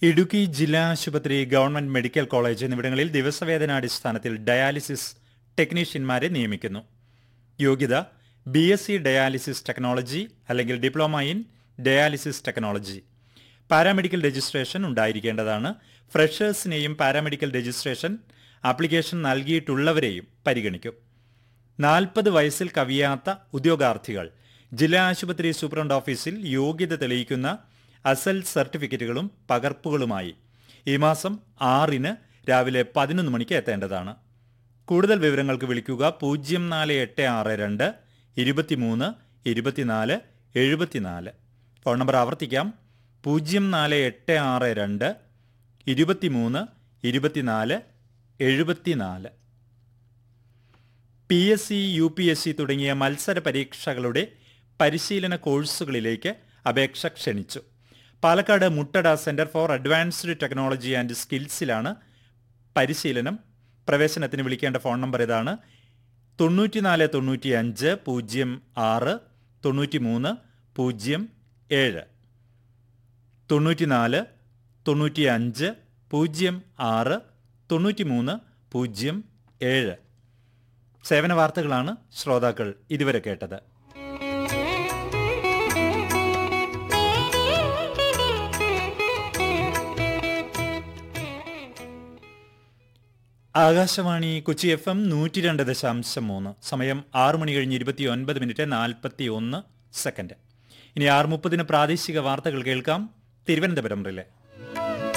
ഇടുക്കി ജില്ലാ ആശുപത്രി government medical college എന്നിവിടങ്ങളിൽ ദിവസവേതനാടിസ്ഥാനത്തിൽ ഡയാലിസിസ് ടെക്നീഷ്യന്മാരെ നിയമിക്കുന്നു യോഗ്യത B S C dialysis technology അല്ലെങ്കിൽ diploma in dialysis technology paramedical registration ഉണ്ടായിരിക്കേണ്ടതാണ് ഫ്രഷേഴ്സിനെയും പാരാമെഡിക്കൽ രജിസ്ട്രേഷൻ ആപ്ലിക്കേഷൻ നൽകിയിട്ടുള്ളവരെയും പരിഗണിക്കും നാൽപ്പത് വയസ്സിൽ കവിയാത്ത ഉദ്യോഗാർത്ഥികൾ ജില്ലാ ആശുപത്രി സൂപ്രണ്ട് ഓഫീസിൽ യോഗ്യത തെളിയിക്കുന്ന അസൽ സർട്ടിഫിക്കറ്റുകളും പകർപ്പുകളുമായി ഈ മാസം ആറിന് രാവിലെ പതിനൊന്ന് മണിക്ക് എത്തേണ്ടതാണ് കൂടുതൽ വിവരങ്ങൾക്ക് വിളിക്കുക പൂജ്യം നാല് എട്ട് ആറ് രണ്ട് ഇരുപത്തിമൂന്ന് ഇരുപത്തിനാല് എഴുപത്തിനാല് ഫോൺ നമ്പർ ആവർത്തിക്കാം പൂജ്യം നാല് എട്ട് ആറ് രണ്ട് ഇരുപത്തിമൂന്ന് ഇരുപത്തിനാല് എഴുപത്തിനാല് P S C U P S C തുടങ്ങിയ മത്സര പരീക്ഷകളുടെ പരിശീലന കോഴ്സുകളിലേക്ക് അപേക്ഷ ക്ഷണിച്ചു Palakkad Muttada centre for advanced technology and സ്കിൽസിലാണ് പരിശീലനം പ്രവേശനത്തിന് വിളിക്കേണ്ട ഫോൺ നമ്പർ ഇതാണ് തൊണ്ണൂറ്റിനാല് തൊണ്ണൂറ്റി അഞ്ച് പൂജ്യം ആറ് തൊണ്ണൂറ്റി മൂന്ന് പൂജ്യം ഏഴ് തൊണ്ണൂറ്റിനാല് തൊണ്ണൂറ്റി അഞ്ച് പൂജ്യം ആറ് തൊണ്ണൂറ്റി മൂന്ന് പൂജ്യം ഏഴ് സേവന വാർത്തകളാണ് ശ്രോതാക്കൾ ഇതുവരെ കേട്ടത് ആകാശവാണി കൊച്ചി എഫ് എം നൂറ്റി രണ്ട് ദശാംശം മൂന്ന് സമയം ആറ് മണി കഴിഞ്ഞ് ഇരുപത്തി ഒൻപത് മിനിറ്റ് നാൽപ്പത്തി ഒന്ന് സെക്കൻഡ് ഇനി ആറ് മുപ്പതിന് പ്രാദേശിക വാർത്തകൾ കേൾക്കാം തിരുവനന്തപുരം റിലേ